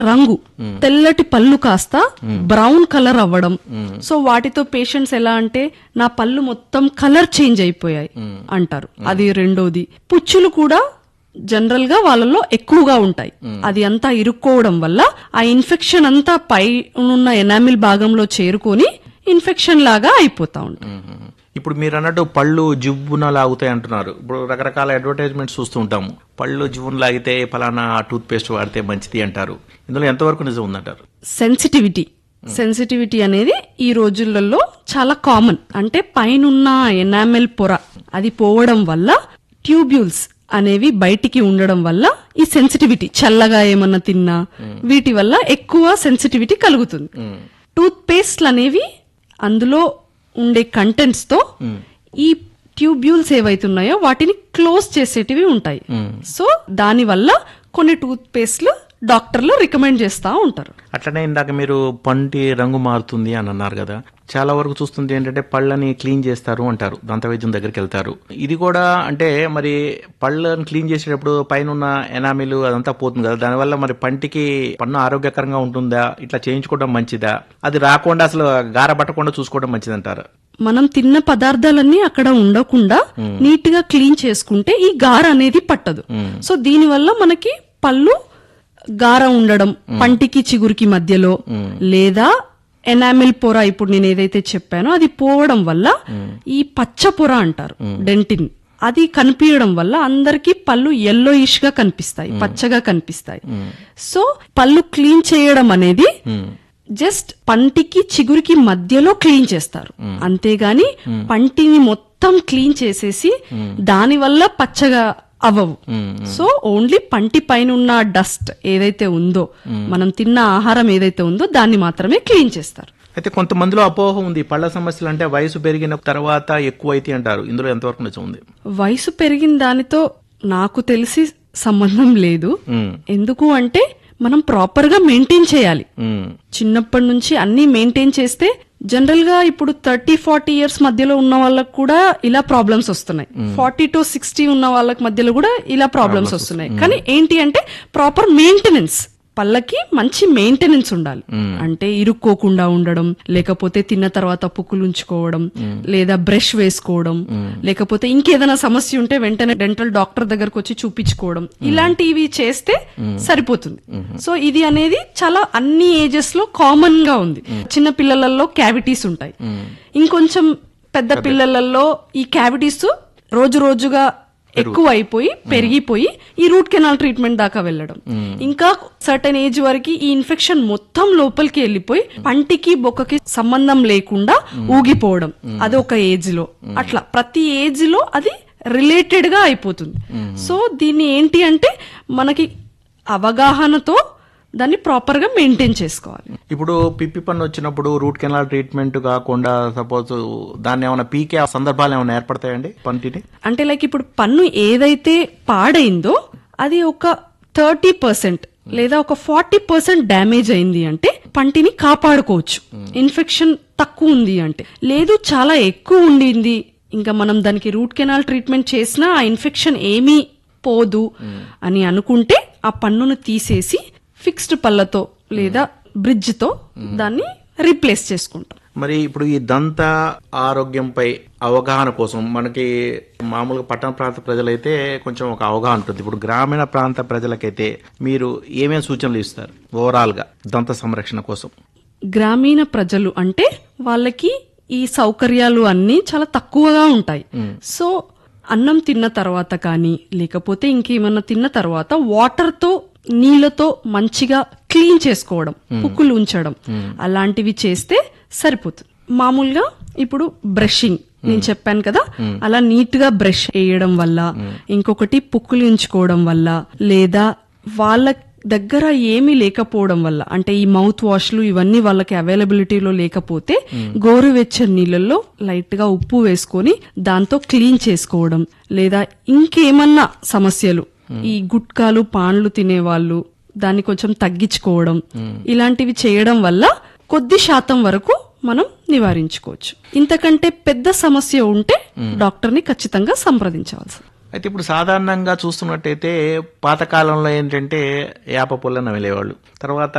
రంగు తెల్లటి పళ్ళు కాస్త బ్రౌన్ కలర్ అవ్వడం సో వాటితో పేషెంట్స్ ఎలా అంటే నా పళ్ళు మొత్తం కలర్ చేంజ్ అయిపోయాయి అంటారు అది రెండోది పుచ్చులు కూడా జనరల్ గా వాళ్ళలో ఎక్కువగా ఉంటాయి అది అంతా ఇరుక్కోవడం వల్ల ఆ ఇన్ఫెక్షన్ అంతా పై ఉన్న ఎనామిల్ భాగంలో చేరుకొని ఇన్ఫెక్షన్ లాగా అయిపోతా ఉంటుంది మ్మ్. ఇప్పుడు మీరు అన్నట్టు పళ్ళు జివ్వున లాగుతాయి అంటున్నారు ఇప్పుడు రకరకాల అడ్వర్టైజ్మెంట్స్ చూస్తూ ఉంటాము పళ్ళు జివ్వున లాగితే ఫలానా టూత్ పేస్ట్ వాడితే మంచిది అంటారు ఇందులో ఎంతవరకు నిజం ఉందంటారు సెన్సిటివిటీ సెన్సిటివిటీ అనేది ఈ రోజులలో చాలా కామన్ అంటే పైనున్న ఎనామెల్ పొర అది పోవడం వల్ల ట్యూబ్యూల్స్ అనేవి బయటికి ఉండడం వల్ల ఈ సెన్సిటివిటీ చల్లగా ఏమన్నా తిన్నా వీటి వల్ల ఎక్కువ సెన్సిటివిటీ కలుగుతుంది టూత్ పేస్ట్లు అనేవి అందులో ఉండే కంటెంట్స్ తో ఈ ట్యూబ్యూల్స్ ఏవైతున్నాయో వాటిని క్లోజ్ చేసేటివి ఉంటాయి సో దాని వల్ల కొన్ని టూత్ పేస్ట్లు డాక్టర్లు రికమెండ్ చేస్తా ఉంటారు అట్లనే ఇందాక మీరు పంటి రంగు మారుతుంది అని అన్నారు కదా చాలా వరకు చూస్తుంది ఏంటంటే పళ్ళని క్లీన్ చేస్తారు అంటారు దంతవైద్యం దగ్గరికి వెళ్తారు ఇది కూడా అంటే మరి పళ్ళని క్లీన్ చేసేటప్పుడు పైన ఉన్న ఎనామిల్ అదంతా పోతుంది కదా దానివల్ల మరి పంటికి పన్ను ఆరోగ్యకరంగా ఉంటుందా ఇట్లా చేయించుకోవడం మంచిదా అది రాకుండా అసలు గార పట్టకుండా చూసుకోవడం మంచిదంటారు మనం తిన్న పదార్థాలన్నీ అక్కడ ఉండకుండా నీట్ గా క్లీన్ చేసుకుంటే ఈ గార అనేది పట్టదు సో దీని వల్ల మనకి పళ్ళు గార ఉండడం పంటికి చిగురికి మధ్యలో లేదా ఎనామిల్ పొర ఇప్పుడు నేను ఏదైతే చెప్పానో అది పోవడం వల్ల ఈ పచ్చ పొర అంటారు డెంటిన్ అది కనిపించడం వల్ల అందరికి పళ్ళు ఎల్లోయిష్ గా కనిపిస్తాయి పచ్చగా కనిపిస్తాయి సో పళ్ళు క్లీన్ చేయడం అనేది జస్ట్ పంటికి చిగురికి మధ్యలో క్లీన్ చేస్తారు అంతేగాని పంటిని మొత్తం క్లీన్ చేసేసి దాని వల్ల పచ్చగా అవ్వవు సో ఓన్లీ పంటి పైన ఉన్న డస్ట్ ఏదైతే ఉందో మనం తిన్న ఆహారం ఏదైతే ఉందో దాన్ని మాత్రమే క్లీన్ చేస్తారు అయితే కొంతమందిలో అపోహ ఉంది పళ్ళ సమస్యలు అంటే వయసు పెరిగిన తర్వాత ఎక్కువ అయితే అంటారు ఇందులో ఎంతవరకు నిజం ఉంది వయసు పెరిగిన దానితో నాకు తెలిసి సంబంధం లేదు మ్మ్. ఎందుకు అంటే మనం ప్రాపర్ గా మెయింటైన్ చేయాలి మ్మ్. చిన్నప్పటి నుంచి అన్ని మెయింటైన్ చేస్తే జనరల్ గా ఇప్పుడు థర్టీ ఫార్టీ ఇయర్స్ మధ్యలో ఉన్న వాళ్ళకి కూడా ఇలా ప్రాబ్లమ్స్ వస్తున్నాయి ఫార్టీ టు సిక్స్టీ ఉన్న వాళ్ళకి మధ్యలో కూడా ఇలా ప్రాబ్లమ్స్ వస్తున్నాయి కానీ ఏంటి అంటే ప్రాపర్ మెయింటెనెన్స్ పళ్ళకి మంచి మెయింటెనెన్స్ ఉండాలి అంటే ఇరుక్కోకుండా ఉండడం లేకపోతే తిన్న తర్వాత పుక్కులు ఉంచుకోవడం లేదా బ్రష్ వేసుకోవడం లేకపోతే ఇంకేదైనా సమస్య ఉంటే వెంటనే డెంటల్ డాక్టర్ దగ్గరకు వచ్చి చూపించుకోవడం ఇలాంటివి చేస్తే సరిపోతుంది సో ఇది అనేది చాలా అన్ని ఏజెస్ లో కామన్ గా ఉంది చిన్న పిల్లలలో క్యావిటీస్ ఉంటాయి ఇంకొంచెం పెద్ద పిల్లలలో ఈ క్యావిటీస్ రోజు రోజుగా ఎక్కువ అయిపోయి పెరిగిపోయి ఈ రూట్ కెనాల్ ట్రీట్మెంట్ దాకా వెళ్ళడం ఇంకా సర్టన్ ఏజ్ వరకు ఈ ఇన్ఫెక్షన్ మొత్తం లోపలికి వెళ్ళిపోయి పంటికి బొక్కకి సంబంధం లేకుండా ఊగిపోవడం అది ఒక ఏజ్ లో అట్లా ప్రతి ఏజ్ లో అది రిలేటెడ్ గా అయిపోతుంది సో దీన్ని ఏంటి అంటే మనకి అవగాహనతో దాన్ని ప్రాపర్ గా మెయింటైన్ చేసుకోవాలి ఇప్పుడు పిప్పి పన్ను వచ్చినప్పుడు రూట్ కెనాల్ ట్రీట్మెంట్ కాకుండా సపోజ్ దాన్ని ఏమైనా పీకే సందర్భాలు ఏమైనా ఏర్పడతాయండి పంటిని అంటే లైక్ ఇప్పుడు పన్ను ఏదైతే పాడైందో అది ఒక థర్టీ పర్సెంట్ లేదా ఒక ఫార్టీ పర్సెంట్ డ్యామేజ్ అయింది అంటే పంటిని కాపాడుకోవచ్చు ఇన్ఫెక్షన్ తక్కువ ఉంది అంటే లేదు చాలా ఎక్కువ ఉండింది ఇంకా మనం దానికి రూట్ కెనాల్ ట్రీట్మెంట్ చేసినా ఆ ఇన్ఫెక్షన్ ఏమీ పోదు అని అనుకుంటే ఆ పన్నును తీసేసి ఫిక్స్డ్ పళ్ళతో లేదా బ్రిడ్జ్ తో దాన్ని రీప్లేస్ చేసుకుంటాం మరి ఇప్పుడు ఈ దంత ఆరోగ్యంపై అవగాహన కోసం మనకి మామూలుగా పట్టణ ప్రాంత ప్రజలైతే కొంచెం ఒక అవగాహన ఉంటుంది ఇప్పుడు గ్రామీణ ప్రాంత ప్రజలకైతే మీరు ఏమేమి సూచనలు ఇస్తారు ఓవరాల్ గా దంత సంరక్షణ కోసం గ్రామీణ ప్రజలు అంటే వాళ్ళకి ఈ సౌకర్యాలు అన్ని చాలా తక్కువగా ఉంటాయి సో అన్నం తిన్న తర్వాత కానీ లేకపోతే ఇంకేమన్నా తిన్న తర్వాత వాటర్ తో నీళ్లతో మంచిగా క్లీన్ చేసుకోవడం పుక్కులు ఉంచడం అలాంటివి చేస్తే సరిపోతుంది మామూలుగా ఇప్పుడు బ్రషింగ్ నేను చెప్పాను కదా అలా నీట్ గా బ్రష్ వేయడం వల్ల ఇంకొకటి పుక్కులు ఉంచుకోవడం వల్ల లేదా వాళ్ళ దగ్గర ఏమీ లేకపోవడం వల్ల అంటే ఈ మౌత్ వాష్లు ఇవన్నీ వాళ్ళకి అవైలబిలిటీలో లేకపోతే గోరువెచ్చని నీళ్ళల్లో లైట్ గా ఉప్పు వేసుకొని దాంతో క్లీన్ చేసుకోవడం లేదా ఇంకేమన్నా సమస్యలు ఈ గుట్కాలు పాన్లు తినేవాళ్ళు దాన్ని కొంచెం తగ్గించుకోవడం ఇలాంటివి చేయడం వల్ల కొద్ది శాతం వరకు మనం నివారించుకోవచ్చు ఇంతకంటే పెద్ద సమస్య ఉంటే డాక్టర్ ని ఖచ్చితంగా సంప్రదించవలసి అయితే ఇప్పుడు సాధారణంగా చూస్తున్నట్టయితే పాతకాలంలో ఏంటంటే యాప పుల్ల నమిలేవాళ్ళు తర్వాత